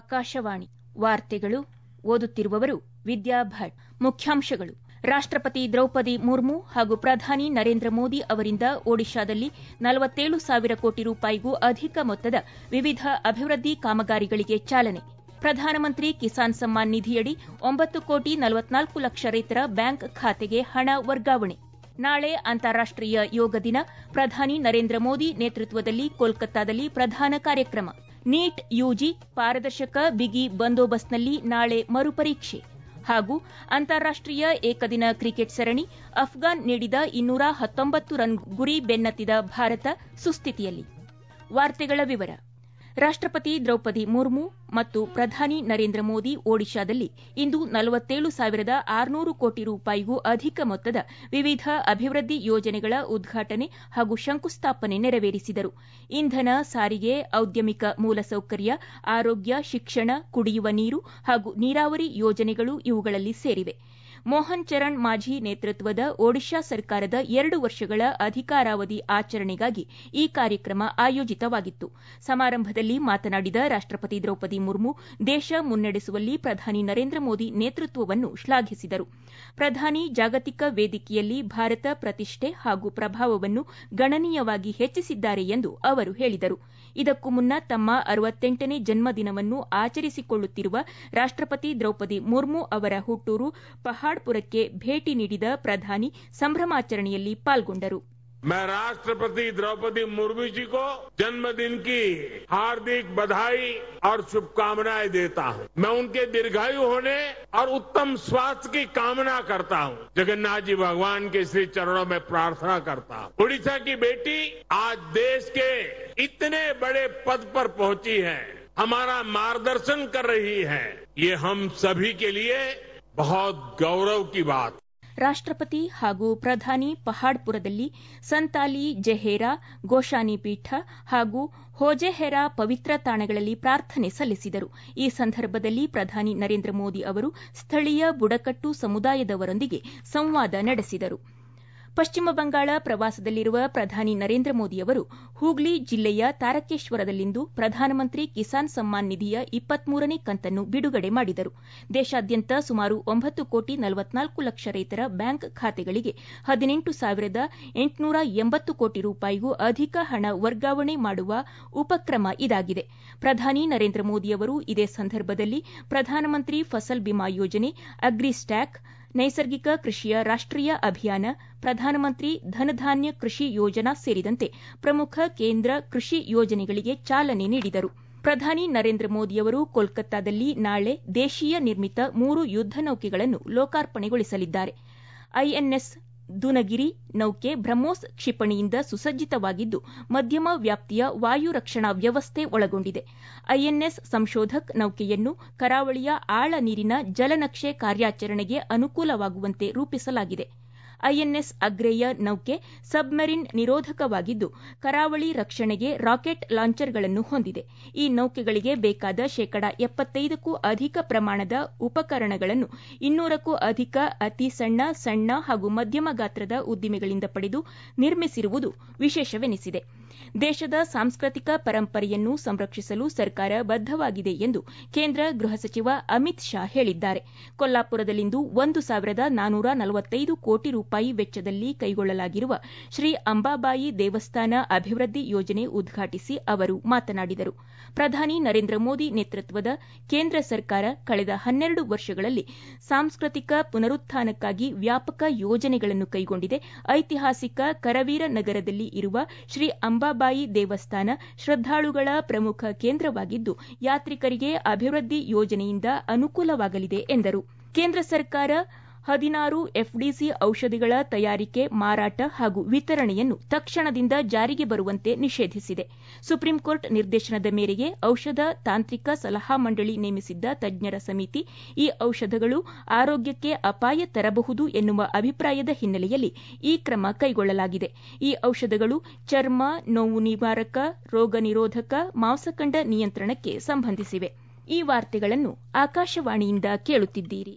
ಆಕಾಶವಾಣಿ ವಾರ್ತೆಗಳು ಓದುತ್ತಿರುವವರು ವಿದ್ಯಾ ಭಟ್ ಮುಖ್ಯಾಂಶಗಳು ರಾಷ್ಟಪತಿ ದ್ರೌಪದಿ ಮುರ್ಮು ಹಾಗೂ ಪ್ರಧಾನಿ ನರೇಂದ್ರ ಮೋದಿ ಅವರಿಂದ ಒಡಿಶಾದಲ್ಲಿ ನಲವತ್ತೇಳು ಸಾವಿರ ಕೋಟಿ ರೂಪಾಯಿಗೂ ಅಧಿಕ ಮೊತ್ತದ ವಿವಿಧ ಅಭಿವೃದ್ಧಿ ಕಾಮಗಾರಿಗಳಿಗೆ ಚಾಲನೆ ಪ್ರಧಾನಮಂತ್ರಿ ಕಿಸಾನ್ ಸಮ್ಮಾನ್ ನಿಧಿಯಡಿ ಒಂಬತ್ತು ಕೋಟಿ ನಲವತ್ನಾಲ್ಕು ಲಕ್ಷ ರೈತರ ಬ್ಯಾಂಕ್ ಖಾತೆಗೆ ಹಣ ವರ್ಗಾವಣೆ ನಾಳೆ ಅಂತಾರಾಷ್ಟೀಯ ಯೋಗ ದಿನ ಪ್ರಧಾನಿ ನರೇಂದ್ರ ಮೋದಿ ನೇತೃತ್ವದಲ್ಲಿ ಕೋಲ್ಕತ್ತಾದಲ್ಲಿ ಪ್ರಧಾನ ಕಾರ್ಯಕ್ರಮ ನೀಟ್ ಯುಜಿ ಪಾರದರ್ಶಕ ಬಿಗಿ ಬಂದೋಬಸ್ತ್ನಲ್ಲಿ ನಾಳೆ ಮರುಪರೀಕ್ಷೆ ಹಾಗೂ ಅಂತಾರಾಷ್ಟೀಯ ಏಕದಿನ ಕ್ರಿಕೆಟ್ ಸರಣಿ ಅಫ್ಘಾನ್ ನೀಡಿದ ಇನ್ನೂರ ಹತ್ತೊಂಬತ್ತು ರನ್ ಗುರಿ ಬೆನ್ನತ್ತಿದ ಭಾರತ ಸುಸ್ಥಿತಿಯಲ್ಲಿ ವಾರ್ತೆಗಳ ವಿವರ ರಾಷ್ಟಪತಿ ದ್ರೌಪದಿ ಮುರ್ಮು ಮತ್ತು ಪ್ರಧಾನಿ ನರೇಂದ್ರ ಮೋದಿ ಒಡಿಶಾದಲ್ಲಿ ಇಂದು ನಲವತ್ತೇಳು ಸಾವಿರದ ಆರುನೂರು ಕೋಟಿ ರೂಪಾಯಿಗೂ ಅಧಿಕ ಮೊತ್ತದ ವಿವಿಧ ಅಭಿವೃದ್ಧಿ ಯೋಜನೆಗಳ ಉದ್ಘಾಟನೆ ಹಾಗೂ ಶಂಕುಸ್ಥಾಪನೆ ನೆರವೇರಿಸಿದರು ಇಂಧನ ಸಾರಿಗೆ ಔದ್ಯಮಿಕ ಮೂಲಸೌಕರ್ಯ ಆರೋಗ್ಯ ಶಿಕ್ಷಣ ಕುಡಿಯುವ ನೀರು ಹಾಗೂ ನೀರಾವರಿ ಯೋಜನೆಗಳು ಇವುಗಳಲ್ಲಿ ಸೇರಿವೆ ಮೋಹನ್ ಚರಣ್ ಮಾಝಿ ನೇತೃತ್ವದ ಒಡಿಶಾ ಸರ್ಕಾರದ ಎರಡು ವರ್ಷಗಳ ಅಧಿಕಾರಾವಧಿ ಆಚರಣೆಗಾಗಿ ಈ ಕಾರ್ಯಕ್ರಮ ಆಯೋಜಿತವಾಗಿತ್ತು ಸಮಾರಂಭದಲ್ಲಿ ಮಾತನಾಡಿದ ರಾಷ್ಟಪತಿ ದ್ರೌಪದಿ ಮುರ್ಮು ದೇಶ ಮುನ್ನಡೆಸುವಲ್ಲಿ ಪ್ರಧಾನಿ ನರೇಂದ್ರ ಮೋದಿ ನೇತೃತ್ವವನ್ನು ಶ್ಲಾಘಿಸಿದರು ಪ್ರಧಾನಿ ಜಾಗತಿಕ ವೇದಿಕೆಯಲ್ಲಿ ಭಾರತ ಪ್ರತಿಷ್ಠೆ ಹಾಗೂ ಪ್ರಭಾವವನ್ನು ಗಣನೀಯವಾಗಿ ಹೆಚ್ಚಿಸಿದ್ದಾರೆ ಎಂದು ಅವರು ಹೇಳಿದರು ಇದಕ್ಕೂ ಮುನ್ನ ತಮ್ಮ ಅರವತ್ತೆಂಟನೇ ಜನ್ಮದಿನವನ್ನು ಆಚರಿಸಿಕೊಳ್ಳುತ್ತಿರುವ ರಾಷ್ಟಪತಿ ದ್ರೌಪದಿ ಮುರ್ಮು ಅವರ ಹುಟ್ಟೂರು ಪಹಾಡ್ಪುರಕ್ಕೆ ಭೇಟಿ ನೀಡಿದ ಪ್ರಧಾನಿ ಸಂಭ್ರಮಾಚರಣೆಯಲ್ಲಿ ಪಾಲ್ಗೊಂಡರು मैं राष्ट्रपति द्रौपदी मुर्मू जी को जन्मदिन की हार्दिक बधाई और शुभकामनाएं देता हूं मैं उनके दीर्घायु होने और उत्तम स्वास्थ्य की कामना करता हूं जगन्नाथ जी भगवान के श्री चरणों में प्रार्थना करता हूं उड़ीसा की बेटी आज देश के इतने बड़े पद पर पहुंची है हमारा मार्गदर्शन कर रही है ये हम सभी के लिए बहुत गौरव की बात ರಾಷ್ಟಪತಿ ಹಾಗೂ ಪ್ರಧಾನಿ ಪಹಾಡ್ಪುರದಲ್ಲಿ ಸಂತಾಲಿ ಜೆಹೇರಾ ಗೋಶಾನಿ ಪೀಠ ಹಾಗೂ ಹೋಜೆಹೆರಾ ಪವಿತ್ರ ತಾಣಗಳಲ್ಲಿ ಪ್ರಾರ್ಥನೆ ಸಲ್ಲಿಸಿದರು ಈ ಸಂದರ್ಭದಲ್ಲಿ ಪ್ರಧಾನಿ ನರೇಂದ್ರ ಮೋದಿ ಅವರು ಸ್ಥಳೀಯ ಬುಡಕಟ್ಟು ಸಮುದಾಯದವರೊಂದಿಗೆ ಸಂವಾದ ನಡೆಸಿದರು ಪಶ್ಚಿಮ ಬಂಗಾಳ ಪ್ರವಾಸದಲ್ಲಿರುವ ಪ್ರಧಾನಿ ನರೇಂದ್ರ ಮೋದಿ ಅವರು ಹೂಗ್ಲಿ ಜಿಲ್ಲೆಯ ತಾರಕೇಶ್ವರದಲ್ಲಿಂದು ಪ್ರಧಾನಮಂತ್ರಿ ಕಿಸಾನ್ ಸಮ್ಮಾನ್ ನಿಧಿಯ ಇಪ್ಪತ್ಮೂರನೇ ಕಂತನ್ನು ಬಿಡುಗಡೆ ಮಾಡಿದರು ದೇಶಾದ್ಯಂತ ಸುಮಾರು ಒಂಬತ್ತು ಕೋಟಿ ನಲವತ್ನಾಲ್ಕು ಲಕ್ಷ ರೈತರ ಬ್ಯಾಂಕ್ ಖಾತೆಗಳಿಗೆ ಹದಿನೆಂಟು ಸಾವಿರದ ಎಂಟುನೂರ ಎಂಬತ್ತು ಕೋಟಿ ರೂಪಾಯಿಗೂ ಅಧಿಕ ಹಣ ವರ್ಗಾವಣೆ ಮಾಡುವ ಉಪಕ್ರಮ ಇದಾಗಿದೆ ಪ್ರಧಾನಿ ನರೇಂದ್ರ ಮೋದಿ ಅವರು ಇದೇ ಸಂದರ್ಭದಲ್ಲಿ ಪ್ರಧಾನಮಂತ್ರಿ ಫಸಲ್ ಬಿಮಾ ಯೋಜನೆ ಅಗ್ರಿಸ್ಟ್ಯಾಕ್ ನೈಸರ್ಗಿಕ ಕೃಷಿಯ ರಾಷ್ಟೀಯ ಅಭಿಯಾನ ಪ್ರಧಾನಮಂತ್ರಿ ಧನಧಾನ್ಯ ಕೃಷಿ ಯೋಜನಾ ಸೇರಿದಂತೆ ಪ್ರಮುಖ ಕೇಂದ್ರ ಕೃಷಿ ಯೋಜನೆಗಳಿಗೆ ಚಾಲನೆ ನೀಡಿದರು ಪ್ರಧಾನಿ ನರೇಂದ್ರ ಮೋದಿಯವರು ಕೋಲ್ಕತ್ತಾದಲ್ಲಿ ನಾಳೆ ದೇಶೀಯ ನಿರ್ಮಿತ ಮೂರು ಯುದ್ದ ನೌಕೆಗಳನ್ನು ಲೋಕಾರ್ಪಣೆಗೊಳಿಸಲಿದ್ದಾರೆ ಐಎನ್ಎಸ್ ದುನಗಿರಿ ನೌಕೆ ಬ್ರಹ್ಮೋಸ್ ಕ್ಷಿಪಣಿಯಿಂದ ಸುಸಜ್ಜಿತವಾಗಿದ್ದು ಮಧ್ಯಮ ವ್ಯಾಪ್ತಿಯ ವಾಯು ರಕ್ಷಣಾ ವ್ಯವಸ್ಥೆ ಒಳಗೊಂಡಿದೆ ಐಎನ್ಎಸ್ ಸಂಶೋಧಕ್ ನೌಕೆಯನ್ನು ಕರಾವಳಿಯ ಆಳ ನೀರಿನ ಜಲನಕ್ಷೆ ಕಾರ್ಯಾಚರಣೆಗೆ ಅನುಕೂಲವಾಗುವಂತೆ ರೂಪಿಸಲಾಗಿದೆ ಐಎನ್ಎಸ್ ಅಗ್ರೇಯ ನೌಕೆ ಸಬ್ಮರಿನ್ ನಿರೋಧಕವಾಗಿದ್ದು ಕರಾವಳಿ ರಕ್ಷಣೆಗೆ ರಾಕೆಟ್ ಲಾಂಚರ್ಗಳನ್ನು ಹೊಂದಿದೆ ಈ ನೌಕೆಗಳಿಗೆ ಬೇಕಾದ ಶೇಕಡ ಎಪ್ಪತ್ತೈದಕ್ಕೂ ಅಧಿಕ ಪ್ರಮಾಣದ ಉಪಕರಣಗಳನ್ನು ಇನ್ನೂರಕ್ಕೂ ಅಧಿಕ ಅತಿ ಸಣ್ಣ ಸಣ್ಣ ಹಾಗೂ ಮಧ್ಯಮ ಗಾತ್ರದ ಉದ್ದಿಮೆಗಳಿಂದ ಪಡೆದು ನಿರ್ಮಿಸಿರುವುದು ವಿಶೇಷವೆನಿಸಿದೆ ದೇಶದ ಸಾಂಸ್ಕೃತಿಕ ಪರಂಪರೆಯನ್ನು ಸಂರಕ್ಷಿಸಲು ಸರ್ಕಾರ ಬದ್ದವಾಗಿದೆ ಎಂದು ಕೇಂದ್ರ ಗೃಹ ಸಚಿವ ಅಮಿತ್ ಶಾ ಹೇಳಿದ್ದಾರೆ ಕೊಲ್ಲಾಪುರದಲ್ಲಿಂದು ಒಂದು ಸಾವಿರದ ನಾನೂರ ನಲವತ್ತೈದು ಕೋಟಿ ರೂಪಾಯಿ ವೆಚ್ಚದಲ್ಲಿ ಕೈಗೊಳ್ಳಲಾಗಿರುವ ಶ್ರೀ ಅಂಬಾಬಾಯಿ ದೇವಸ್ಥಾನ ಅಭಿವೃದ್ಧಿ ಯೋಜನೆ ಉದ್ಘಾಟಿಸಿ ಅವರು ಮಾತನಾಡಿದರು ಪ್ರಧಾನಿ ನರೇಂದ್ರ ಮೋದಿ ನೇತೃತ್ವದ ಕೇಂದ್ರ ಸರ್ಕಾರ ಕಳೆದ ಹನ್ನೆರಡು ವರ್ಷಗಳಲ್ಲಿ ಸಾಂಸ್ಕೃತಿಕ ಪುನರುತ್ಥಾನಕ್ಕಾಗಿ ವ್ಯಾಪಕ ಯೋಜನೆಗಳನ್ನು ಕೈಗೊಂಡಿದೆ ಐತಿಹಾಸಿಕ ಕರವೀರ ನಗರದಲ್ಲಿ ಇರುವ ಶ್ರೀ ಅಂಬಾಬಾಯಿ ದೇವಸ್ಥಾನ ಶ್ರದ್ದಾಳುಗಳ ಪ್ರಮುಖ ಕೇಂದ್ರವಾಗಿದ್ದು ಯಾತ್ರಿಕರಿಗೆ ಅಭಿವೃದ್ಧಿ ಯೋಜನೆಯಿಂದ ಅನುಕೂಲವಾಗಲಿದೆ ಎಂದರು ಕೇಂದ್ರ ಸರ್ಕಾರ ಹದಿನಾರು ಎಫ್ಡಿಸಿ ಔಷಧಿಗಳ ತಯಾರಿಕೆ ಮಾರಾಟ ಹಾಗೂ ವಿತರಣೆಯನ್ನು ತಕ್ಷಣದಿಂದ ಜಾರಿಗೆ ಬರುವಂತೆ ನಿಷೇಧಿಸಿದೆ ಸುಪ್ರೀಂಕೋರ್ಟ್ ನಿರ್ದೇಶನದ ಮೇರೆಗೆ ಔಷಧ ತಾಂತ್ರಿಕ ಸಲಹಾ ಮಂಡಳಿ ನೇಮಿಸಿದ್ದ ತಜ್ಞರ ಸಮಿತಿ ಈ ಔಷಧಗಳು ಆರೋಗ್ಯಕ್ಕೆ ಅಪಾಯ ತರಬಹುದು ಎನ್ನುವ ಅಭಿಪ್ರಾಯದ ಹಿನ್ನೆಲೆಯಲ್ಲಿ ಈ ಕ್ರಮ ಕೈಗೊಳ್ಳಲಾಗಿದೆ ಈ ಔಷಧಗಳು ಚರ್ಮ ನೋವು ನಿವಾರಕ ರೋಗ ನಿರೋಧಕ ಮಾಂಸಖಂಡ ನಿಯಂತ್ರಣಕ್ಕೆ ಸಂಬಂಧಿಸಿವೆ ಈ ವಾರ್ತೆಗಳನ್ನು ಆಕಾಶವಾಣಿಯಿಂದ ಕೇಳುತ್ತಿದ್ದೀರಿ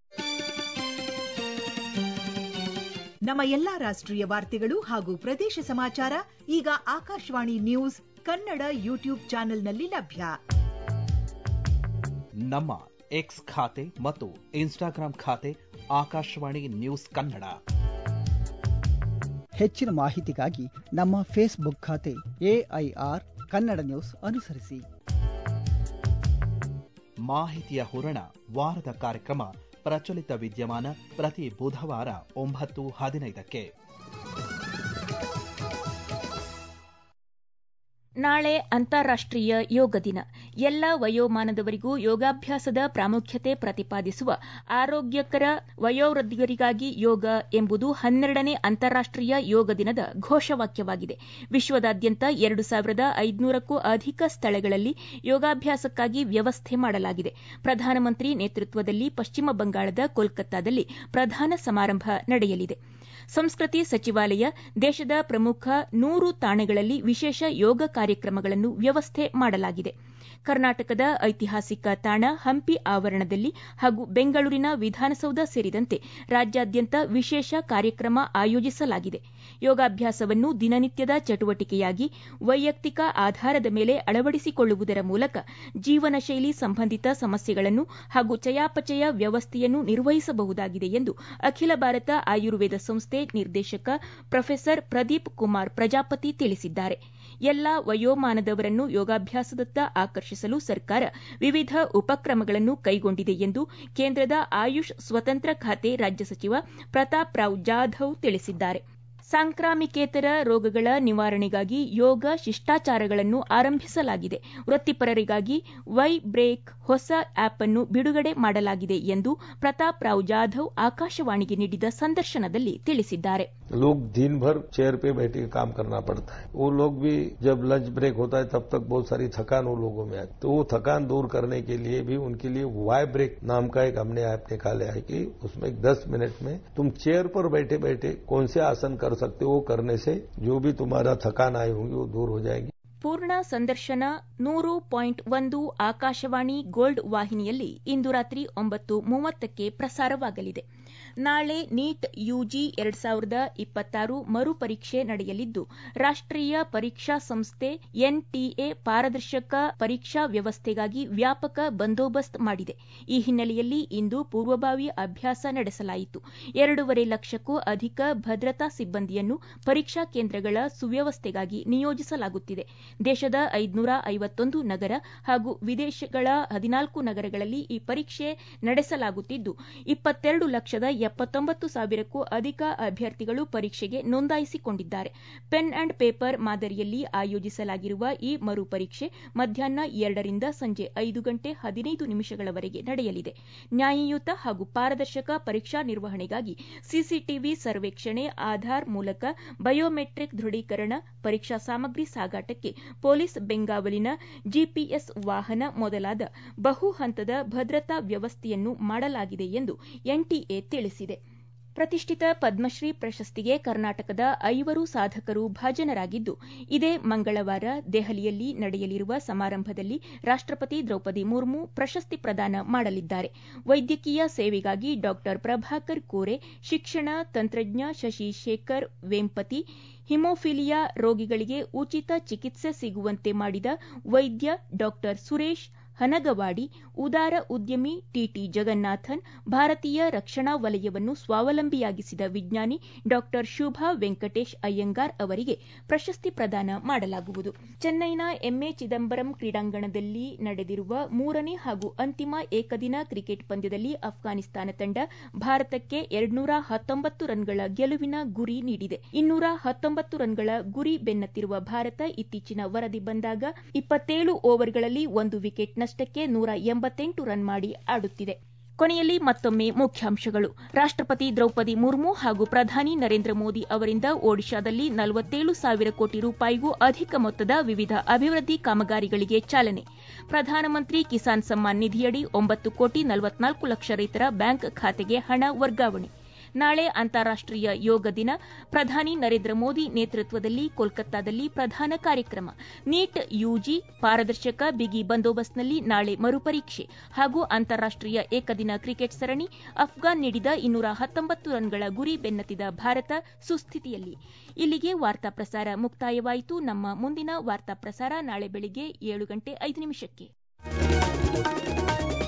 ನಮ್ಮ ಎಲ್ಲಾ ರಾಷ್ಟ್ರೀಯ ವಾರ್ತೆಗಳು ಹಾಗೂ ಪ್ರದೇಶ ಸಮಾಚಾರ ಈಗ ಆಕಾಶವಾಣಿ ನ್ಯೂಸ್ ಕನ್ನಡ ಯೂಟ್ಯೂಬ್ ಚಾನೆಲ್ನಲ್ಲಿ ಲಭ್ಯ ನಮ್ಮ ಎಕ್ಸ್ ಖಾತೆ ಮತ್ತು ಇನ್ಸ್ಟಾಗ್ರಾಂ ಖಾತೆ ಆಕಾಶವಾಣಿ ನ್ಯೂಸ್ ಕನ್ನಡ ಹೆಚ್ಚಿನ ಮಾಹಿತಿಗಾಗಿ ನಮ್ಮ ಫೇಸ್ಬುಕ್ ಖಾತೆ ಎಐಆರ್ ಕನ್ನಡ ನ್ಯೂಸ್ ಅನುಸರಿಸಿ ಮಾಹಿತಿಯ ಹೂರಣ ವಾರದ ಕಾರ್ಯಕ್ರಮ ಪ್ರಚಲಿತ ವಿದ್ಯಮಾನ ಪ್ರತಿ ಬುಧವಾರ ಒಂಬತ್ತು ಹದಿನೈದಕ್ಕೆ ನಾಳೆ ಅಂತಾರಾಷ್ಟ್ರೀಯ ಯೋಗ ದಿನ ಎಲ್ಲ ವಯೋಮಾನದವರಿಗೂ ಯೋಗಾಭ್ಯಾಸದ ಪ್ರಾಮುಖ್ಯತೆ ಪ್ರತಿಪಾದಿಸುವ ಆರೋಗ್ಯಕರ ವಯೋವೃದ್ಧಿಯರಿಗಾಗಿ ಯೋಗ ಎಂಬುದು ಹನ್ನೆರಡನೇ ಅಂತಾರಾಷ್ಟ್ರೀಯ ಯೋಗ ದಿನದ ಘೋಷವಾಕ್ಯವಾಗಿದೆ ವಿಶ್ವದಾದ್ಯಂತ ಎರಡು ಸಾವಿರದ ಐದುನೂರಕ್ಕೂ ಅಧಿಕ ಸ್ಥಳಗಳಲ್ಲಿ ಯೋಗಾಭ್ಯಾಸಕ್ಕಾಗಿ ವ್ಯವಸ್ಥೆ ಮಾಡಲಾಗಿದೆ ಪ್ರಧಾನಮಂತ್ರಿ ನೇತೃತ್ವದಲ್ಲಿ ಪಶ್ಚಿಮ ಬಂಗಾಳದ ಕೋಲ್ಕತ್ತಾದಲ್ಲಿ ಪ್ರಧಾನ ಸಮಾರಂಭ ನಡೆಯಲಿದೆ ಸಂಸ್ಕೃತಿ ಸಚಿವಾಲಯ ದೇಶದ ಪ್ರಮುಖ ನೂರು ತಾಣಗಳಲ್ಲಿ ವಿಶೇಷ ಯೋಗ ಕಾರ್ಯಕ್ರಮಗಳನ್ನು ವ್ಯವಸ್ಥೆ ಮಾಡಲಾಗಿದೆ ಕರ್ನಾಟಕದ ಐತಿಹಾಸಿಕ ತಾಣ ಹಂಪಿ ಆವರಣದಲ್ಲಿ ಹಾಗೂ ಬೆಂಗಳೂರಿನ ವಿಧಾನಸೌಧ ಸೇರಿದಂತೆ ರಾಜ್ಯಾದ್ಯಂತ ವಿಶೇಷ ಕಾರ್ಯಕ್ರಮ ಆಯೋಜಿಸಲಾಗಿದೆ ಯೋಗಾಭ್ಯಾಸವನ್ನು ದಿನನಿತ್ಯದ ಚಟುವಟಿಕೆಯಾಗಿ ವೈಯಕ್ತಿಕ ಆಧಾರದ ಮೇಲೆ ಅಳವಡಿಸಿಕೊಳ್ಳುವುದರ ಮೂಲಕ ಜೀವನ ಶೈಲಿ ಸಂಬಂಧಿತ ಸಮಸ್ಯೆಗಳನ್ನು ಹಾಗೂ ಚಯಾಪಚಯ ವ್ಯವಸ್ಥೆಯನ್ನು ನಿರ್ವಹಿಸಬಹುದಾಗಿದೆ ಎಂದು ಅಖಿಲ ಭಾರತ ಆಯುರ್ವೇದ ಸಂಸ್ಥೆ ನಿರ್ದೇಶಕ ಪ್ರೊಫೆಸರ್ ಪ್ರದೀಪ್ ಕುಮಾರ್ ಪ್ರಜಾಪತಿ ತಿಳಿಸಿದ್ದಾರೆ ಎಲ್ಲಾ ವಯೋಮಾನದವರನ್ನು ಯೋಗಾಭ್ಯಾಸದತ್ತ ಆಕರ್ಷಿಸಲು ಸರ್ಕಾರ ವಿವಿಧ ಉಪಕ್ರಮಗಳನ್ನು ಕೈಗೊಂಡಿದೆ ಎಂದು ಕೇಂದ್ರದ ಆಯುಷ್ ಸ್ವತಂತ್ರ ಖಾತೆ ರಾಜ್ಯ ಸಚಿವ ಪ್ರತಾಪ್ ರಾವ್ ಜಾಧವ್ ತಿಳಿಸಿದ್ದಾರೆ ಸಾಂಕ್ರಾಮಿಕೇತರ ರೋಗಗಳ ನಿವಾರಣೆಗಾಗಿ ಯೋಗ ಶಿಷ್ಟಾಚಾರಗಳನ್ನು ಆರಂಭಿಸಲಾಗಿದೆ ವೃತ್ತಿಪರರಿಗಾಗಿ ವೈ ಬ್ರೇಕ್ ಹೊಸ ಆಪ್ ಅನ್ನು ಬಿಡುಗಡೆ ಮಾಡಲಾಗಿದೆ ಎಂದು ಪ್ರತಾಪ್ ರಾವ್ ಜಾಧವ್ ಆಕಾಶವಾಣಿಗೆ ನೀಡಿದ ಸಂದರ್ಶನದಲ್ಲಿ ತಿಳಿಸಿದ್ದಾರೆ लोग दिन भर चेयर पे बैठ के काम करना पड़ता है वो लोग भी जब लंच ब्रेक होता है तब तक बहुत सारी थकान उन लोगों में आती तो वो थकान दूर करने के लिए भी उनके लिए वाई ब्रेक नाम का एक हमने ऐप निकाला है कि उसमें दस मिनट में तुम चेयर पर बैठे बैठे कौन से आसन कर सकते हो वो करने से जो भी तुम्हारा थकान आई होंगी वो दूर हो जाएगी ಪೂರ್ಣ ಸಂದರ್ಶನ ನೂರು ಪಾಯಿಂಟ್ ಒಂದು ಆಕಾಶವಾಣಿ ಗೋಲ್ಡ್ ವಾಹಿನಿಯಲ್ಲಿ ಇಂದು ರಾತ್ರಿ ಒಂಬತ್ತು ಮೂವತ್ತಕ್ಕೆ ಪ್ರಸಾರವಾಗಲಿದೆ ನಾಳೆ ನೀಟ್ ಯುಜಿ ಎರಡ್ ಸಾವಿರದ ಇಪ್ಪತ್ತಾರು ಮರುಪರೀಕ್ಷೆ ನಡೆಯಲಿದ್ದು ರಾಷ್ಟೀಯ ಪರೀಕ್ಷಾ ಸಂಸ್ಥೆ ಎನ್ಟಿಎ ಪಾರದರ್ಶಕ ಪರೀಕ್ಷಾ ವ್ಯವಸ್ಥೆಗಾಗಿ ವ್ಯಾಪಕ ಬಂದೋಬಸ್ತ್ ಮಾಡಿದೆ ಈ ಹಿನ್ನೆಲೆಯಲ್ಲಿ ಇಂದು ಪೂರ್ವಭಾವಿ ಅಭ್ಯಾಸ ನಡೆಸಲಾಯಿತು ಎರಡೂವರೆ ಲಕ್ಷಕ್ಕೂ ಅಧಿಕ ಭದ್ರತಾ ಸಿಬ್ಬಂದಿಯನ್ನು ಪರೀಕ್ಷಾ ಕೇಂದ್ರಗಳ ಸುವ್ಯವಸ್ಥೆಗಾಗಿ ನಿಯೋಜಿಸಲಾಗುತ್ತಿದೆ ದೇಶದ ಐದುನೂರ ಐವತ್ತೊಂದು ನಗರ ಹಾಗೂ ವಿದೇಶಗಳ ಹದಿನಾಲ್ಕು ನಗರಗಳಲ್ಲಿ ಈ ಪರೀಕ್ಷೆ ನಡೆಸಲಾಗುತ್ತಿದ್ದು ಇಪ್ಪತ್ತೆರಡು ಲಕ್ಷದ ಎಪ್ಪತ್ತೊಂಬತ್ತು ಸಾವಿರಕ್ಕೂ ಅಧಿಕ ಅಭ್ಯರ್ಥಿಗಳು ಪರೀಕ್ಷೆಗೆ ನೋಂದಾಯಿಸಿಕೊಂಡಿದ್ದಾರೆ ಪೆನ್ ಅಂಡ್ ಪೇಪರ್ ಮಾದರಿಯಲ್ಲಿ ಆಯೋಜಿಸಲಾಗಿರುವ ಈ ಮರುಪರೀಕ್ಷೆ ಮಧ್ಯಾಹ್ನ ಎರಡರಿಂದ ಸಂಜೆ ಐದು ಗಂಟೆ ಹದಿನೈದು ನಿಮಿಷಗಳವರೆಗೆ ನಡೆಯಲಿದೆ ನ್ಯಾಯಯುತ ಹಾಗೂ ಪಾರದರ್ಶಕ ಪರೀಕ್ಷಾ ನಿರ್ವಹಣೆಗಾಗಿ ಸಿಸಿಟಿವಿ ಸರ್ವೇಕ್ಷಣೆ ಆಧಾರ್ ಮೂಲಕ ಬಯೋಮೆಟ್ರಿಕ್ ದೃಢೀಕರಣ ಪರೀಕ್ಷಾ ಸಾಮಗ್ರಿ ಸಾಗಾಟಕ್ಕೆ ಪೊಲೀಸ್ ಬೆಂಗಾವಲಿನ ಜಿಪಿಎಸ್ ವಾಹನ ಮೊದಲಾದ ಬಹು ಹಂತದ ಭದ್ರತಾ ವ್ಯವಸ್ಥೆಯನ್ನು ಮಾಡಲಾಗಿದೆ ಎಂದು ಎನ್ಟಿಎ ತಿಳಿಸಿದೆ ಪ್ರತಿಷ್ಠಿತ ಪದ್ಮಶ್ರೀ ಪ್ರಶಸ್ತಿಗೆ ಕರ್ನಾಟಕದ ಐವರು ಸಾಧಕರು ಭಾಜನರಾಗಿದ್ದು ಇದೇ ಮಂಗಳವಾರ ದೆಹಲಿಯಲ್ಲಿ ನಡೆಯಲಿರುವ ಸಮಾರಂಭದಲ್ಲಿ ರಾಷ್ಟಪತಿ ದ್ರೌಪದಿ ಮುರ್ಮು ಪ್ರಶಸ್ತಿ ಪ್ರದಾನ ಮಾಡಲಿದ್ದಾರೆ ವೈದ್ಯಕೀಯ ಸೇವೆಗಾಗಿ ಡಾ ಪ್ರಭಾಕರ್ ಕೋರೆ ಶಿಕ್ಷಣ ತಂತ್ರಜ್ಞ ಶಶಿ ಶೇಖರ್ ವೇಂಪತಿ ಹಿಮೋಫಿಲಿಯಾ ರೋಗಿಗಳಿಗೆ ಉಚಿತ ಚಿಕಿತ್ಸೆ ಸಿಗುವಂತೆ ಮಾಡಿದ ವೈದ್ಯ ಡಾ ಸುರೇಶ್ ಹನಗವಾಡಿ ಉದಾರ ಉದ್ಯಮಿ ಟಿಟಿ ಜಗನ್ನಾಥನ್ ಭಾರತೀಯ ರಕ್ಷಣಾ ವಲಯವನ್ನು ಸ್ವಾವಲಂಬಿಯಾಗಿಸಿದ ವಿಜ್ಞಾನಿ ಡಾ ಶುಭಾ ವೆಂಕಟೇಶ್ ಅಯ್ಯಂಗಾರ್ ಅವರಿಗೆ ಪ್ರಶಸ್ತಿ ಪ್ರದಾನ ಮಾಡಲಾಗುವುದು ಚೆನ್ನೈನ ಎಂಎ ಚಿದಂಬರಂ ಕ್ರೀಡಾಂಗಣದಲ್ಲಿ ನಡೆದಿರುವ ಮೂರನೇ ಹಾಗೂ ಅಂತಿಮ ಏಕದಿನ ಕ್ರಿಕೆಟ್ ಪಂದ್ಯದಲ್ಲಿ ಅಫ್ಘಾನಿಸ್ತಾನ ತಂಡ ಭಾರತಕ್ಕೆ ಎರಡ್ನೂರ ಹತ್ತೊಂಬತ್ತು ರನ್ಗಳ ಗೆಲುವಿನ ಗುರಿ ನೀಡಿದೆ ಇನ್ನೂರ ಹತ್ತೊಂಬತ್ತು ರನ್ಗಳ ಗುರಿ ಬೆನ್ನತ್ತಿರುವ ಭಾರತ ಇತ್ತೀಚಿನ ವರದಿ ಬಂದಾಗ ಇಪ್ಪತ್ತೇಳು ಓವರ್ಗಳಲ್ಲಿ ಒಂದು ವಿಕೆಟ್ ನಷ್ಟಕ್ಕೆ ನೂರ ಎಂಬತ್ತೆಂಟು ರನ್ ಮಾಡಿ ಆಡುತ್ತಿದೆ ಕೊನೆಯಲ್ಲಿ ಮತ್ತೊಮ್ಮೆ ಮುಖ್ಯಾಂಶಗಳು ರಾಷ್ಟಪತಿ ದ್ರೌಪದಿ ಮುರ್ಮು ಹಾಗೂ ಪ್ರಧಾನಿ ನರೇಂದ್ರ ಮೋದಿ ಅವರಿಂದ ಒಡಿಶಾದಲ್ಲಿ ನಲವತ್ತೇಳು ಸಾವಿರ ಕೋಟಿ ರೂಪಾಯಿಗೂ ಅಧಿಕ ಮೊತ್ತದ ವಿವಿಧ ಅಭಿವೃದ್ಧಿ ಕಾಮಗಾರಿಗಳಿಗೆ ಚಾಲನೆ ಪ್ರಧಾನಮಂತ್ರಿ ಕಿಸಾನ್ ಸಮ್ಮಾನ್ ನಿಧಿಯಡಿ ಒಂಬತ್ತು ಕೋಟಿ ನಲವತ್ನಾಲ್ಕು ಲಕ್ಷ ರೈತರ ಬ್ಯಾಂಕ್ ಖಾತೆಗೆ ಹಣ ವರ್ಗಾವಣೆ ನಾಳೆ ಅಂತಾರಾಷ್ಟೀಯ ಯೋಗ ದಿನ ಪ್ರಧಾನಿ ನರೇಂದ್ರ ಮೋದಿ ನೇತೃತ್ವದಲ್ಲಿ ಕೋಲ್ಕತ್ತಾದಲ್ಲಿ ಪ್ರಧಾನ ಕಾರ್ಯಕ್ರಮ ನೀಟ್ ಯುಜಿ ಪಾರದರ್ಶಕ ಬಿಗಿ ಬಂದೋಬಸ್ತ್ನಲ್ಲಿ ನಾಳೆ ಮರುಪರೀಕ್ಷೆ ಹಾಗೂ ಅಂತಾರಾಷ್ಟೀಯ ಏಕದಿನ ಕ್ರಿಕೆಟ್ ಸರಣಿ ಅಫ್ಘಾನ್ ನೀಡಿದ ಇನ್ನೂರ ಹತ್ತೊಂಬತ್ತು ರನ್ಗಳ ಗುರಿ ಬೆನ್ನತ್ತಿದ ಭಾರತ ಸುಸ್ಥಿತಿಯಲ್ಲಿ ಇಲ್ಲಿಗೆ ವಾರ್ತಾ ಪ್ರಸಾರ ಮುಕ್ತಾಯವಾಯಿತು ನಮ್ಮ ಮುಂದಿನ ವಾರ್ತಾ ಪ್ರಸಾರ ನಾಳೆ ಬೆಳಿಗ್ಗೆ ಏಳು ಗಂಟೆ ಐದು ನಿಮಿಷಕ್ಕೆ